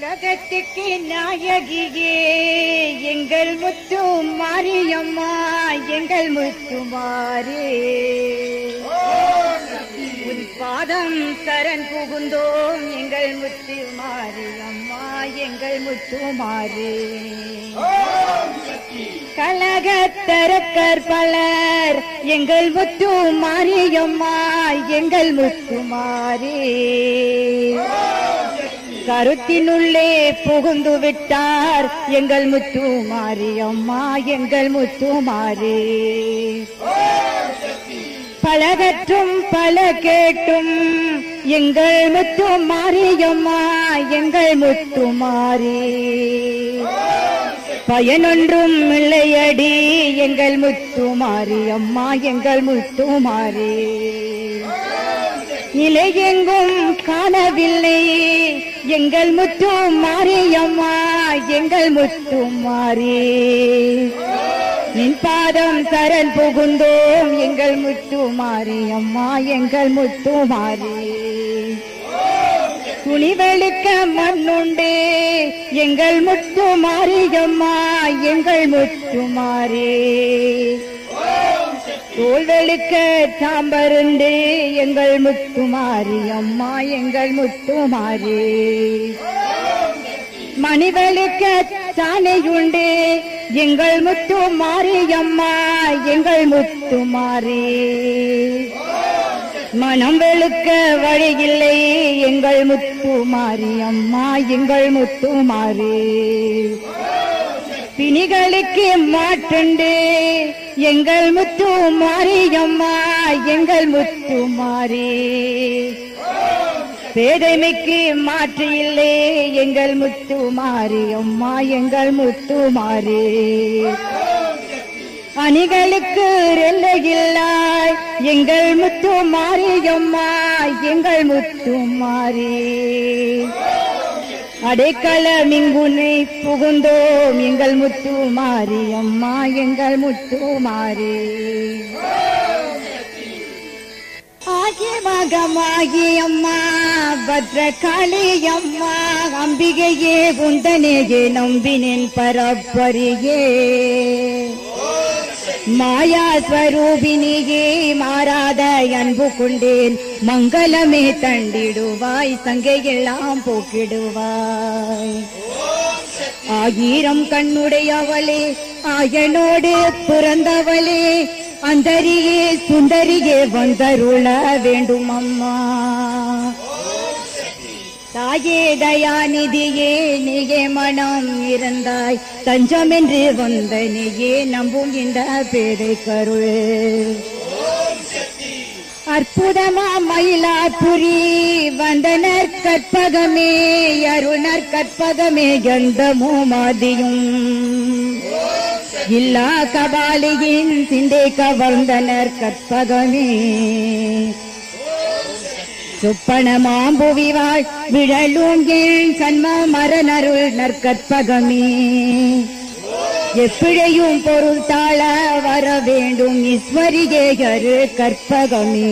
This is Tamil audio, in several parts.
உலகத்துக்கு நாயகியே எங்கள் முத்து மாரியம்மா எங்கள் முத்து மாறே உன் பாதம் சரண் புகுந்தோம் எங்கள் முத்து மாரியம்மா எங்கள் முத்து மாறே கலகத்தரக்கர் பலர் எங்கள் முத்து மாரியம்மா எங்கள் முத்து மாறே கருத்தினுள்ளே புகுந்து விட்டார் எங்கள் முத்து மாரியம்மா எங்கள் முத்து மாறே பலகற்றும் பல கேட்டும் எங்கள் முத்து மாரியம்மா எங்கள் முத்து மாறே பயனொன்றும் இல்லையடி எங்கள் முத்து மாரியம்மா எங்கள் முத்து மாறே நிலையெங்கும் காணவில்லை எங்கள் முத்து மாரியம்மா எங்கள் முத்து மாறி நின் பாதம் சரண் புகுந்தோம் எங்கள் முத்து மாரியம்மா எங்கள் முத்து மாறி துணிவெளுக்க மண்ணுண்டே எங்கள் முத்து மாரியம்மா எங்கள் முத்து மாறி தோல்வெளுக்க சாம்பருண்டு எங்கள் முத்துமாரி அம்மா எங்கள் முத்துமாரி மணிவெளுக்க சாணையுண்டு எங்கள் முத்துமாரி அம்மா எங்கள் முத்துமாரி மனம் வெளுக்க வழியில்லை எங்கள் முத்துமாரி அம்மா எங்கள் முத்துமாரி பிணிகளுக்கு மாட்டுண்டு எங்கள் முத்து மாரியம்மா எங்கள் முத்து மாறி பேதைமைக்கு மாற்று இல்லை எங்கள் முத்து மாரியம்மா எங்கள் முத்து மாறி அணிகளுக்கு எல்லையில்லாய் எங்கள் முத்து மாரியம்மா எங்கள் முத்து மாறி அடைக்கலம் இங்குனை புகுந்தோம் எங்கள் முத்து மாறி அம்மா எங்கள் முத்து மாறி ஆகி மகமாகி அம்மா பத்ரகாளி அம்மா அம்பிகையே குந்தனையே நம்பினேன் பரப்பரியே மாயா ஸ்வரூபினியே மாறாத அன்பு கொண்டேன் மங்களமே தண்டிடுவாய் சங்கையெல்லாம் போக்கிடுவாய் ஆயிரம் கண்ணுடையவளே ஆயனோடு பிறந்தவளே அந்தரியே சுந்தரியே வந்தருள வேண்டும் அம்மா தாயே தயாநிதியே நீயே மனம் இருந்தாய் தஞ்சம் என்று வந்த நீயே நம்பும் இந்த பேதை கருள் அற்புதமா மயிலாப்புரி வந்தனர் கற்பகமே அருணர் கற்பகமே கந்தமோ மாதியும் இல்லா கபாலியின் சிந்தை கவர்ந்தனர் கற்பகமே சொப்பன மாம்புவிவாள் விழலும் என் சன்ம மரனருள் நற்கற்பகமே எப்பிழையும் பொருள் தாழ வர வேண்டும் ஈஸ்வரியே அரு கற்பகமே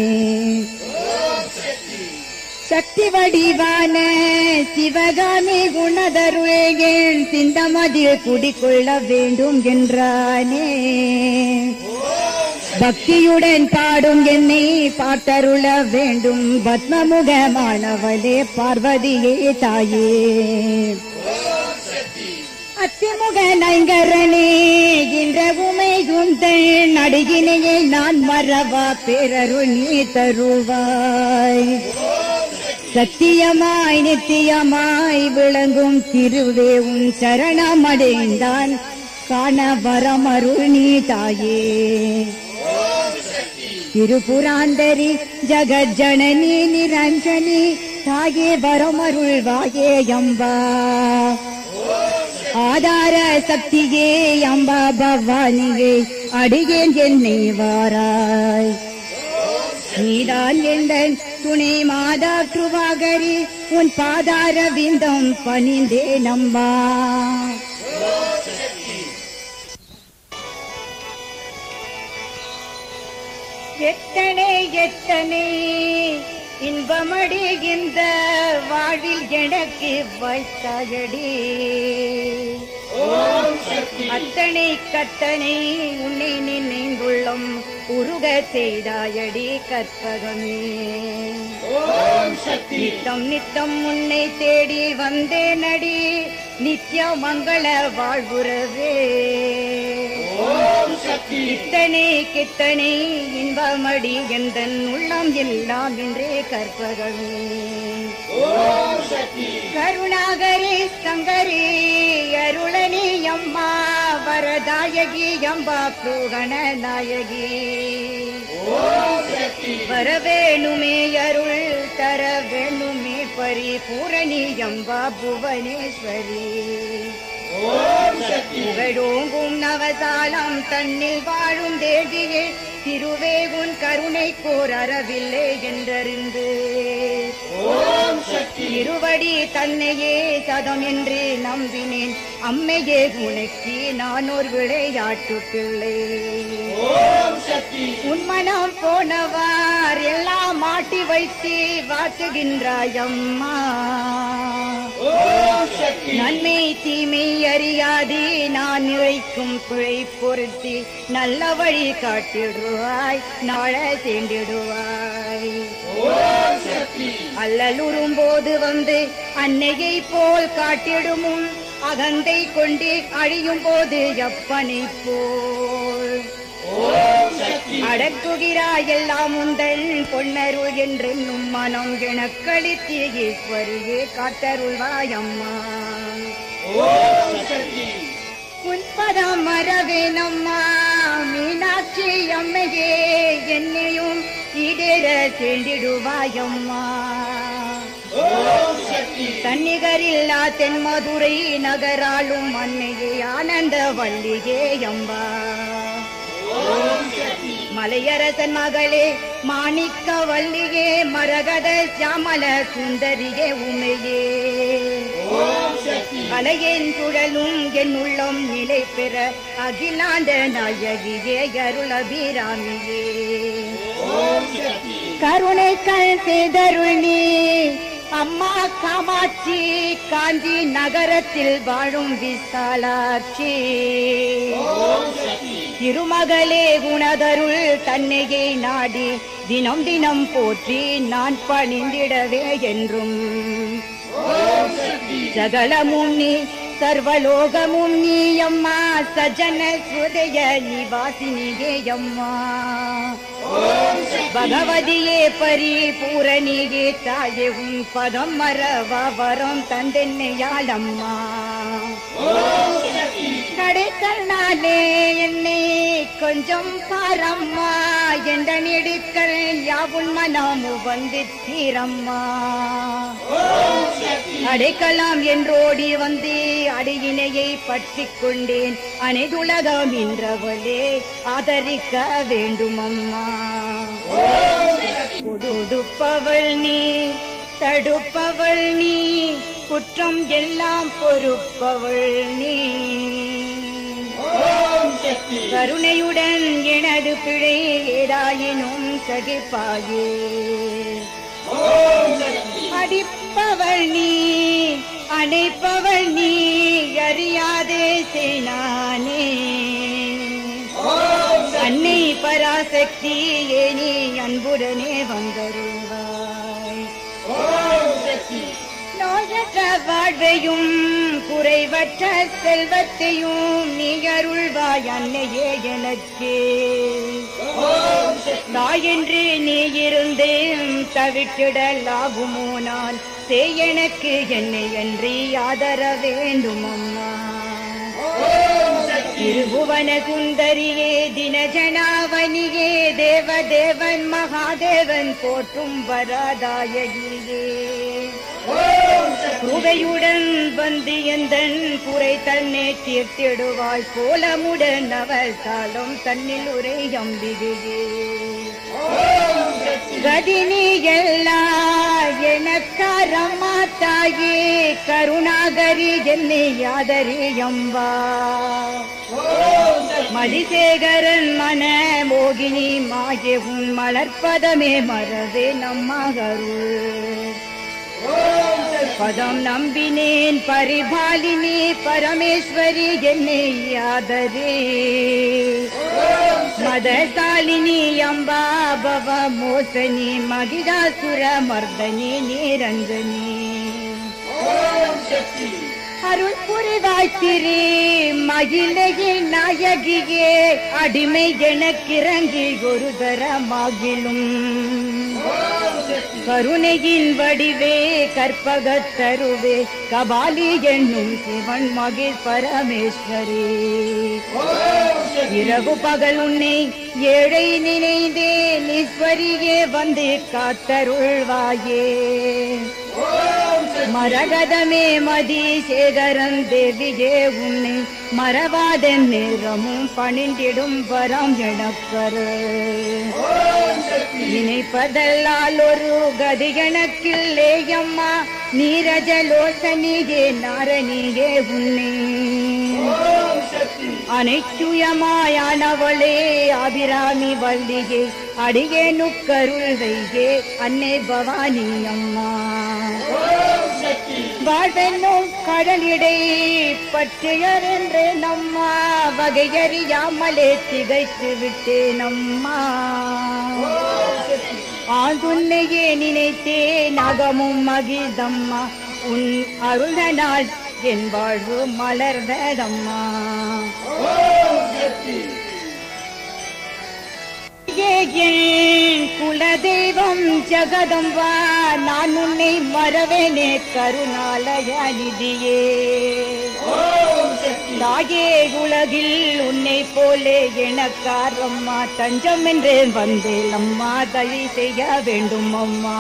சக்தி வடிவான சிவகாமி குணதருளேன் சிந்தமதில் குடிக்கொள்ள வேண்டும் என்றானே பக்தியுடன் பாடும் என்னை பாட்டருள வேண்டும் பத்மமுகமானவளே பார்வதியே தாயே அத்திமுக நைங்கரனே என்ற உமை குந்தன் அடியினையே நான் மறவா பேரருள் நீ தருவாய் சத்தியமாய் நித்தியமாய் விளங்கும் திருவே உன் சரணமடைந்தான் காண வரமருள் நீ தாயே திருபுராந்தரி ஜகஜனனி நிரஞ்சனி தாயே வரமருள் வாயே அம்பா ஆதார சக்தியே அம்பா பவானியே அடியேன் என்னை வாராய் நீதான் எந்தன் துணை மாதாற்றுவாகரி உன் பாதார விந்தம் பணிந்தே நம்பா எத்தனை எத்தனை இன்பமடி இந்த வாழ்வில் எனக்கு வைத்தாயடி அத்தனை கத்தனை உன்னை நினைந்துள்ளம் உருக செய்தாயடி கற்பகமே நித்தம் நித்தம் உன்னை தேடி வந்தேனடி நித்ய மங்கள வாழ்வுறவே இத்தனை கித்தனை இன்பமடி எந்தன் உள்ளம் எல்லாம் என்றே கற்பகமே கருணாகரி சங்கரி அருளனி அம்மா வரதாயகி அம்பா புகண நாயகி வரவேணுமே அருள் தர வேணுமே பரிபூரணி அம்பா புவனேஸ்வரி புகழோங்கும் நவசாலம் தன்னில் வாழும் தேவியே திருவேகுன் கருணை கோர் அறவில்லை என்றறிந்து திருவடி தன்னையே சதம் என்று நம்பினேன் அம்மையே உனக்கு நான் ஒரு விளையாட்டு பிள்ளை உன்மனம் போனவார் எல்லாம் மாட்டி வைத்து வாட்டுகின்றாய் அம்மா நன்மை தீமை அறியாது நான் இழைக்கும் பிழை பொருத்தி நல்ல வழி காட்டிடுவாய் நாள சேர்ந்திடுவாய் அல்லலுறும் போது வந்து அன்னையை போல் காட்டிடுமும் அகந்தை கொண்டு அழியும் போது எப்பனை போல் அடக்குகிறாய் எல்லாம் உந்தன் பொன்னருள் என்றென்னும் மனம் எனக்களித்து ஈஸ்வரியே காத்தருள்வாய் அம்மா உன்பதம் மறவேனம்மா மீனாட்சி அம்மையே என்னையும் இடேற சேர்ந்திடுவாயம்மா தன்னிகரில்லா தென்மதுரை நகராளும் அன்னையே ஆனந்த வள்ளியே அம்பா மலையரசன் மகளே மாணிக்க வள்ளியே மரகத சாமல சுந்தரியே உமையே அலையேன் குழலும் என் உள்ளம் நிலை பெற அகிலாண்ட நாயகியே அருளபிராமியே கருணை கண் செய்தருள் நீ அம்மா காமாட்சி காஞ்சி நகரத்தில் வாழும் விசாலாட்சி திருமகளே குணதருள் தன்னையை நாடி தினம் தினம் போற்றி நான் பணிந்திடவே என்றும் சகலமும் நீ சர்வலோகமும் நீ அம்மா சஜன சுதய நிவாசினியே அம்மா பகவதியே பரிபூரணியே தாயே உன் பதம் மரவ வரம் தந்தென்னையாள் அம்மா கடைக்கண்ணாலே என்னை கொஞ்சம் பாரம்மா என்ற நெடுக்கள் யாவுன் மனம் வந்து தீரம்மா அடைக்கலாம் என்றோடி வந்து அடியினையை பற்றிக் கொண்டேன் அனைதுலகம் என்றவளே ஆதரிக்க வேண்டும் அம்மா கொடுப்பவள் நீ தடுப்பவள் நீ குற்றம் எல்லாம் பொறுப்பவள் நீ கருணையுடன் எனது பிழை ஏதாயினும் சகிப்பாயே அடிப்பவள் நீ அணைப்பவள் நீ அறியாதே சேனானே அன்னை பராசக்தி ஏனி அன்புடனே வந்தருவாய் நோயற்ற வாழ்வையும் குறைவற்ற செல்வத்தையும் நீ அருள்வாய் அன்னையே எனக்கு தாயென்று நீ இருந்து தவிட்டிடலாகுமோ நான் செய் எனக்கு என்னை அன்றி ஆதர வேண்டும் அம்மா திருபுவன சுந்தரியே தினஜனாவனியே தேவதேவன் மகாதேவன் போற்றும் வரதாயகியே குருவையுடன் வந்து எந்தன் குறை தன்னை தீர்த்திடுவாய் கோலமுடன் அவள் காலம் தன்னில் உரை அம்பிகையே கதினி எல்லாம் எனக்காரம்மா தாயே கருணாகரி என்னை யாதரி அம்பா மதிசேகரன் மன மோகினி மாயே உன் மலர்பதமே மறவே நம்மகருள் பதம் நம்பினேன் பரிபாலினி பரமேஸ்வரி என்னை யாதரே மதசாலினி அம்பா பவ மோசனி மகிதாசுர மர்தனி நீரஞ்சனி அருள் புரிவாய்த்திரே மகிழையில் நாயகியே அடிமை எனக்கிறங்கி ஒரு தரமாகிலும் கருணையின் வடிவே கற்பகத் தருவே கபாலி என்னும் சிவன் மகிழ் பரமேஸ்வரி இரவு பகல் உன்னை ஏழை நினைந்தேன் ஈஸ்வரியே வந்து காத்தருள்வாயே மரகதமே மதி சேகரன் தேவியே உன்னை மறவாத நேரமும் பணிந்திடும் வரம் எனக்கரு நினைப்பதல்லால் ஒரு கதி எனக்கில்லே அம்மா நீரஜலோசனியே நாரணியே உன்னை அனைச்சுயமாயானவளே அபிராமி வள்ளியே அடியே நுக்கருள் வைகே அன்னை பவானி அம்மா வாழ்வென்னும் கடலிடை பற்றியர் என்று நம்மா வகையறியாமலே திகைத்து விட்டேன் அம்மா ஆண்டுன்னையே நினைத்தேன் அகமும் மகிழ்தம்மா உன் அருளனால் என் வாழ்வு மலர்ந்ததம்மா என் குலதெய்வம் ஜெகதம்பா நான் உன்னை மறவேனே கருணாலய நிதியே தாயே உலகில் உன்னை போலே எனக்காரம்மா தஞ்சம் என்று வந்தேன் அம்மா தழி செய்ய வேண்டும் அம்மா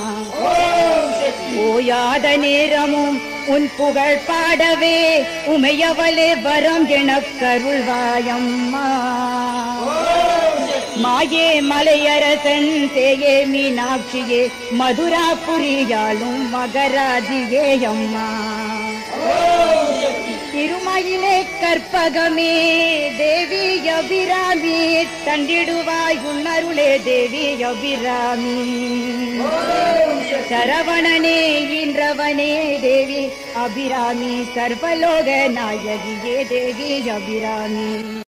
ஓயாத நேரமும் உன் புகழ் பாடவே உமையவளே வரம் எனக்கருள்வாயம்மா மாயே மலையரசன் சேயே மீனாட்சியே மதுராபுரியாலும் மகராஜியே அம்மா திருமயிலே கற்பகமே தேவி அபிராமி தண்டிடுவாய் உன்னருளே தேவி அபிராமி சரவணனே இன்றவனே தேவி அபிராமி சர்வலோக நாயகியே தேவி அபிராமி